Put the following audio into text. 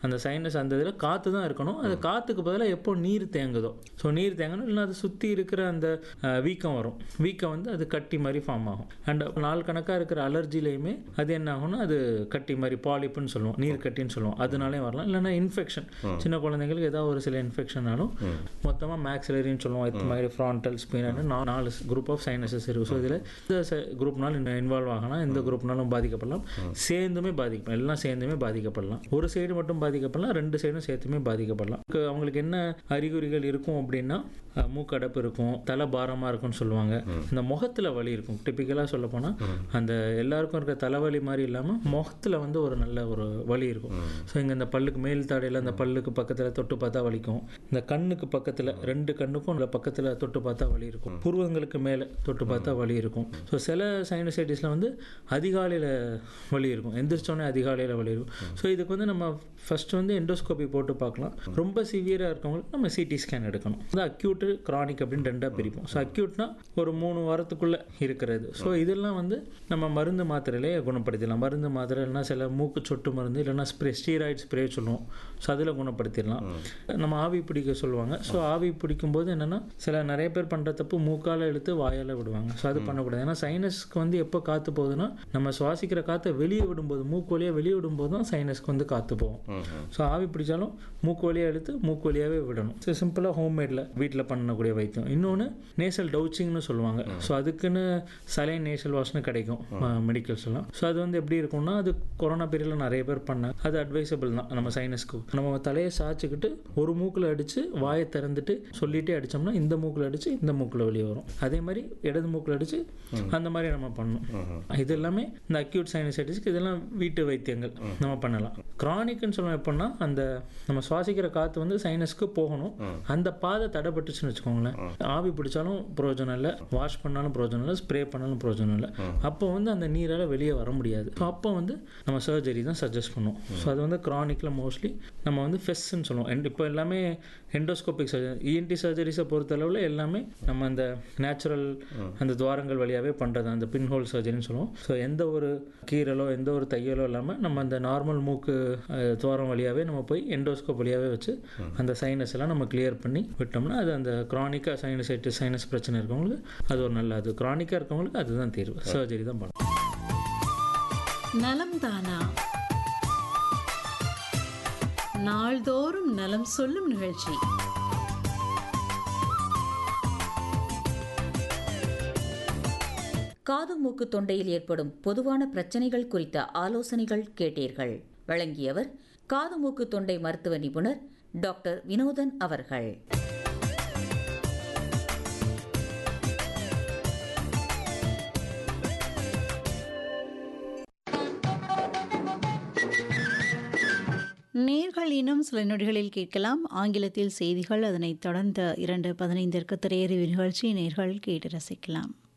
அந்த சைனஸ் அந்த இதில் காற்று தான் இருக்கணும் அந்த காற்றுக்கு பதிலாக எப்போ நீர் தேங்குதோ ஸோ நீர் தேங்கணும் இல்லைன்னா அது சுற்றி இருக்கிற அந்த அஹ், வீக்கம் வரும் வீக்கம் வந்து அது கட்டி மாதிரி ஃபார்ம் ஆகும் அண்ட் நாள் கணக்காக இருக்கிற அலர்ஜிலையுமே அது என்ன ஆகும்னா அது கட்டி மாதிரி பாலிப்புன்னு சொல்லுவோம் நீர் கட்டின்னு சொல்லுவோம் அதனாலே வரலாம் இல்லைன்னா இன்ஃபெக்ஷன் சின்ன குழந்தைங்களுக்கு ஏதாவது ஒரு சில இன்ஃபெக்ஷனாலும் மொத்தமாக மேக்ஸிலரின்னு சொல்லுவோம் இது மாதிரி ஃப்ரான்டல் ஸ்பீனு நாலு குரூப் ஆஃப் சைனஸஸ் இருக்குது ஸோ இதில் இந்த குரூப்னாலும் இன்வால்வ் ஆகலாம் எந்த குரூப்னாலும் பாதிக்கப்படலாம் சேர்ந்துமே பாதிக்கப்படலாம் எல்லாம் சேர்ந்துமே பாதிக்கப்படலாம் ஒரு சைடு மட்டும் பாதிக்கப்படலாம் ரெண்டு சைடும் சேர்த்துமே பாதிக்கப்படலாம் கு- அவங்களுக்கு என்ன அறிகுறிகள் இருக்கும் அப்படின்னா அஹ், மூக்கடைப்பு இருக்கும் தலை பாரமாக இருக்கும்னு சொல்லுவாங்க இந்த முகத்தில் வலி இருக்கும் டிப்பிக்கலாக சொல்ல போனால் அந்த எல்லாருக்கும் இருக்க தலைவலி மாதிரி இல்லாமல் முகத்தில் வந்து ஒரு நல்ல ஒரு வலி இருக்கும் ஸோ இங்கே இந்த பல்லுக்கு மேல் தாடையில் அந்த பல்லுக்கு பக்கத்தில் தொட்டு பார்த்தா வலிக்கும் இந்த கண்ணுக்கு பக்கத்தில் ரெண்டு கண்ணுக்கும் இந்த பக்கத்தில் தொட்டு பார்த்தா வலி இருக்கும் புருவங்களுக்கு மேலே தொட்டு பார்த்தா வலி இருக்கும் ஸோ சில சைனசைட்டிஸில் வந்து அதிகாலையில் வலி இருக்கும் எந்திரிச்சோடனே அதிகாலையில் வலி இருக்கும் ஸோ இதுக்கு வந்து நம்ம ஃபர்ஸ்ட் வந்து எண்டோஸ்கோபி போட்டு பார்க்கலாம் ரொம்ப சிவியராக இருக்கவங்களுக்கு நம்ம சிடி ஸ்கேன் எடுக்கணும் அது அக்யூட்டு கிரானிக் அப்படின்னு ரெண்டாக பிரிப்போம் ஸோ அக்யூட்னா ஒரு மூணு வாரத்துக்குள்ளே இருக்கிறது ஸோ இதெல்லாம் வந்து நம்ம மருந்து மாத்திரையிலே குணப்படுத்திடலாம் மருந்து மாத்திரை இல்லைன்னா சில மூக்கு சொட்டு மருந்து இல்லைன்னா ஸ்ப்ரே ஸ்டீராய்டு ஸ்ப்ரே சொல்லுவோம் ஸோ அதில் குணப்படுத்திடலாம் நம்ம ஆவி பிடிக்க சொல்லுவாங்க ஸோ ஆவி பிடிக்கும்போது என்னென்னா சில நிறைய பேர் பண்ணுற தப்பு மூக்கால் எடுத்து வாயால் விடுவாங்க ஸோ அது பண்ணக்கூடாது ஏன்னா சைனஸ்க்கு வந்து எப்போ காற்று போகுதுன்னா நம்ம சுவாசிக்கிற காற்றை வெளியே விடும்போது மூக்கு வழியாக வெளியே விடும்போது தான் சைனஸ்க்கு வந்து காற்று போகும் ஸோ ஆவி பிடிச்சாலும் மூக்கு வழியாக எடுத்து மூக்கு வழியாகவே விடணும் ஸோ சிம்பிளாக ஹோம்மேடில் வீட்டில் பண்ணக்கூடிய வைத்தியம் இன்னொன்று நேசல் டவுச்சிங்னு சொல்லுவாங்க ஸோ அதுக்குன்னு சலைன் நேசல் வாஷ்னு கிடைக்கும் மெடிக்கல்ஸ் எல்லாம் ஸோ அது வந்து எப்படி இருக்கும்னா அது கொரோனா பீரியடில் நிறைய பேர் பண்ணாங்க அது அட்வைசபிள் தான் நம்ம சைனஸ்க்கு நம்ம தலையை சாய்ச்சிக்கிட்டு ஒரு மூக்கில் அடித்து வாயை திறந்துட்டு சொல்லிட்டே அடித்தோம்னா இந்த மூக்கில் அடித்து இந்த மூக்கில் வெளியே வரும் அதே மாதிரி இடது மூக்கில் அடித்து அந்த மாதிரி நம்ம பண்ணணும் இது எல்லாமே இந்த அக்யூட் சைனசைட்டிஸ்க்கு இதெல்லாம் வீட்டு வைத்தியங்கள் நம்ம பண்ணலாம் கிரானிக்னு சொல்லுவோம் எப்படின்னா அந்த நம்ம சுவாசிக்கிற காற்று வந்து சைனஸ்க்கு போகணும் அந்த பாதை தடைப்பட்டுச்சுன்னு வச்சுக்கோங்களேன் ஆவி பிடிச்சாலும் பிரயோஜனம் இல்லை வாஷ் பண்ணாலும் பிரயோஜனம் இல்லை ஸ்ப்ரே பண்ணாலும் பிரயோஜனம் இல்லை அப்போ வந்து அந்த நீரால் வெளியே வர முடியாது ஸோ அப்போ வந்து நம்ம சர்ஜரி தான் சஜஸ்ட் பண்ணுவோம் ஸோ அது வந்து க்ரானிக்கில் மோஸ்ட்லி நம்ம வந்து ஃபெஸ்ன்னு சொல்லுவோம் And இப்போ எல்லாமே எண்டோஸ்கோபிக் சர்ஜரி இஎன்டி சர்ஜரிஸை பொறுத்தளவில் எல்லாமே நம்ம அந்த நேச்சுரல் அந்த துவாரங்கள் வழியாகவே பண்ணுறது அந்த பின்ஹோல் சர்ஜரின்னு சொல்லுவோம் ஸோ எந்த ஒரு கீரலோ எந்த ஒரு தையலோ இல்லாமல் நம்ம அந்த நார்மல் மூக்கு அஹ், துவாரம் வழியாகவே நம்ம போய் எண்டோஸ்கோப் வழியாகவே வச்சு அந்த சைனஸ் எல்லாம் நம்ம கிளியர் பண்ணி விட்டோம்னா அது அந்த க்ரானிக்காக சைனசைட்டிஸ் சைனஸ் பிரச்சனை இருக்கவங்களுக்கு அது ஒரு நல்ல அது க்ரானிக்காக இருக்கவங்களுக்கு அதுதான் தீர்வு சர்ஜரி தான் பண்ணணும் நலம் தானா நாள்தோறும் நலம் சொல்லும் நிகழ்ச்சி காது மூக்கு தொண்டையில் ஏற்படும் பொதுவான பிரச்சனைகள் குறித்த ஆலோசனைகள் கேட்டீர்கள் வழங்கியவர் காது மூக்கு தொண்டை மருத்துவ நிபுணர் டாக்டர் வினோதன் அவர்கள் நேர்கள் இன்னும் சில நொடிகளில் கேட்கலாம் ஆங்கிலத்தில் செய்திகள் அதனைத் தொடர்ந்து இரண்டு பதினைந்திற்கு திரையறிவு நிகழ்ச்சி நேர்கள் கேட்டு ரசிக்கலாம்